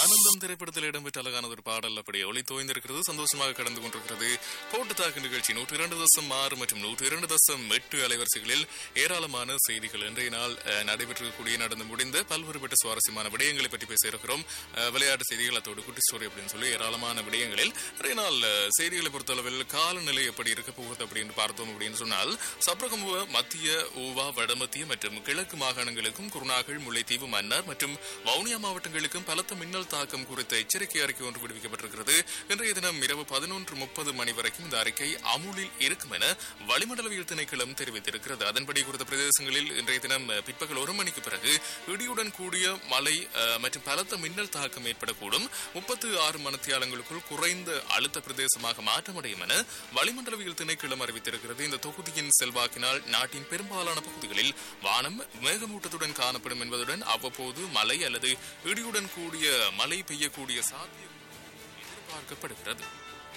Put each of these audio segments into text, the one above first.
ஆனந்தம் திரைப்படத்தில் இடம்பெற்ற அழகான ஒரு பாடல் அப்படி ஒளி தோய்ந்திருக்கிறது சந்தோஷமாக கடந்து கொண்டிருக்கிறது போட்டு தாக்கு நிகழ்ச்சி நூற்றி இரண்டு தசம் ஆறு மற்றும் நூற்றி இரண்டு தசம் எட்டு அலைவரிசைகளில் ஏராளமான செய்திகள் இன்றைய நாள் அஹ், நடைபெற்றக்கூடிய நடந்து முடிந்த பல்வேறுபட்ட சுவாரஸ்யமான விடயங்களை பற்றி பேச இருக்கிறோம் அஹ், விளையாட்டு செய்திகள் அதோடு குட்டி ஸ்டோரி அப்படின்னு சொல்லி ஏராளமான விடயங்களில் இன்றைய நாள் அஹ், செய்திகளை பொறுத்தளவில் காலநிலை எப்படி இருக்க போகுது அப்படின்னு பார்த்தோம் அப்படின்னு சொன்னால் சப்ரகமுவ மத்திய ஊவா வடமத்திய மற்றும் கிழக்கு மாகாணங்களுக்கும் குருநாகல் முல்லைத்தீவு மன்னார் மற்றும் வவுனியா மாவட்டங்களுக்கும் பலத்த மின்னல் தாக்கம் குறித்த எச்சரிக்கை அறிக்கை ஒன்று விடுவிக்கப்பட்டிருக்கிறது இன்றைய தினம் இரவு பதினொன்று முப்பது மணி வரைக்கும் இந்த அறிக்கை அமுலில் இருக்கும் என வளிமண்டலவியல் திணைக்களம் தெரிவித்திருக்கிறது அதன்படி குறித்த பிரதேசங்களில் இன்றைய தினம் அஹ், பிற்பகல் ஒரு மணிக்கு பிறகு இடியுடன் கூடிய மழை அஹ், மற்றும் பலத்த மின்னல் தாக்கம் ஏற்படக்கூடும் முப்பத்து ஆறு மணத்தியாலங்களுக்குள் குறைந்த அழுத்த பிரதேசமாக மாற்றமடையும் என வளிமண்டலவியல் திணைக்களம் அறிவித்திருக்கிறது இந்த தொகுதியின் செல்வாக்கினால் நாட்டின் பெரும்பாலான பகுதிகளில் வானம் மேகமூட்டத்துடன் காணப்படும் என்பதுடன் அவ்வப்போது மழை அல்லது இடியுடன் கூடிய மழை பெய்யக்கூடிய சாத்தியம் எதிர்பார்க்கப்படுகிறது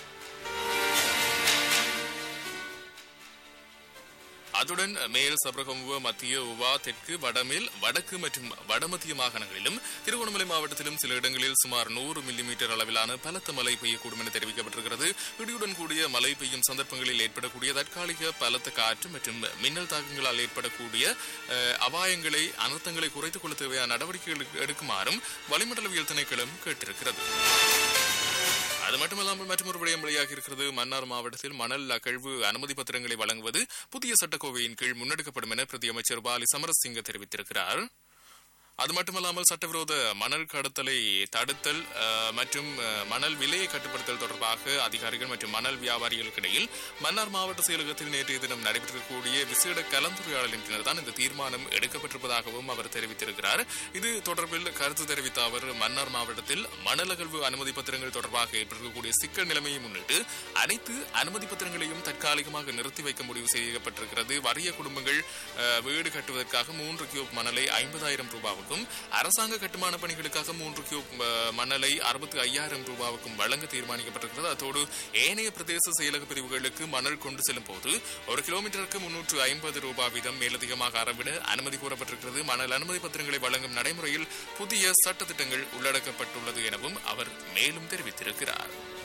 அதுடன் மேல் சபரகமுவ மத்திய உவா தெற்கு வடமேல் வடக்கு மற்றும் வடமத்திய மாகாணங்களிலும் திருவண்ணாமலை மாவட்டத்திலும் சில இடங்களில் சுமார் நூறு மில்லிமீட்டர் அளவிலான பலத்த மழை பெய்யக்கூடும் என தெரிவிக்கப்பட்டிருக்கிறது இடியுடன் கூடிய மழை பெய்யும் சந்தர்ப்பங்களில் ஏற்படக்கூடிய தற்காலிக பலத்த காற்று மற்றும் மின்னல் தாக்கங்களால் ஏற்படக்கூடிய அஹ், அபாயங்களை அனர்த்தங்களை குறைத்துக் கொள்ள தேவையான நடவடிக்கைகள் எடுக்குமாறும் வளிமண்டலவியல் திணைக்களம் கேட்டிருக்கிறது அது மட்டுமல்லாமல் மற்றொரு விடயம் வெளியாக இருக்கிறது மன்னார் மாவட்டத்தில் மணல் அகழ்வு அனுமதி பத்திரங்களை வழங்குவது புதிய சட்டக்கோவையின் கீழ் முன்னெடுக்கப்படும் என பிரதி அமைச்சர் பாலி சமரசிங்க தெரிவித்திருக்கிறார் அது மட்டுமல்லாமல் சட்டவிரோத மணல் கடத்தலை தடுத்தல் அஹ், மற்றும் அஹ், மணல் விலையை கட்டுப்படுத்தல் தொடர்பாக அதிகாரிகள் மற்றும் மணல் வியாபாரிகளுக்கு இடையில் மன்னார் மாவட்ட செயலகத்தில் நேற்றைய தினம் நடைபெற்றக்கூடிய விசேட கலந்துரையாடலின் பின்னர் தான் இந்த தீர்மானம் எடுக்கப்பட்டிருப்பதாகவும் அவர் தெரிவித்திருக்கிறார் இது தொடர்பில் கருத்து தெரிவித்த அவர் மன்னார் மாவட்டத்தில் மணல் அகழ்வு அனுமதி பத்திரங்கள் தொடர்பாக ஏற்பட்டிருக்கக்கூடிய சிக்கல் நிலைமையை முன்னிட்டு அனைத்து அனுமதி பத்திரங்களையும் தற்காலிகமாக நிறுத்தி வைக்க முடிவு செய்யப்பட்டிருக்கிறது வறிய குடும்பங்கள் அஹ், வீடு கட்டுவதற்காக மூன்று கியூப் மணலை ஐம்பதாயிரம் ரூபாவுக்கும் அரசாங்க கட்டுமான பணிகளுக்காக மூன்று கியூப் அஹ், மணலை அறுபத்தி ஐயாயிரம் ரூபாவுக்கும் வழங்க தீர்மானிக்கப்பட்டிருக்கிறது அத்தோடு ஏனைய பிரதேச செயலக பிரிவுகளுக்கு மணல் கொண்டு செல்லும் போது ஒரு கிலோமீட்டருக்கு முன்னூற்று ஐம்பது ரூபாய் வீதம் மேலதிகமாக அறவிட அனுமதி கூறப்பட்டிருக்கிறது மணல் அனுமதி பத்திரங்களை வழங்கும் நடைமுறையில் புதிய சட்டத்திட்டங்கள் உள்ளடக்கப்பட்டுள்ளது எனவும் அவர் மேலும் தெரிவித்திருக்கிறார்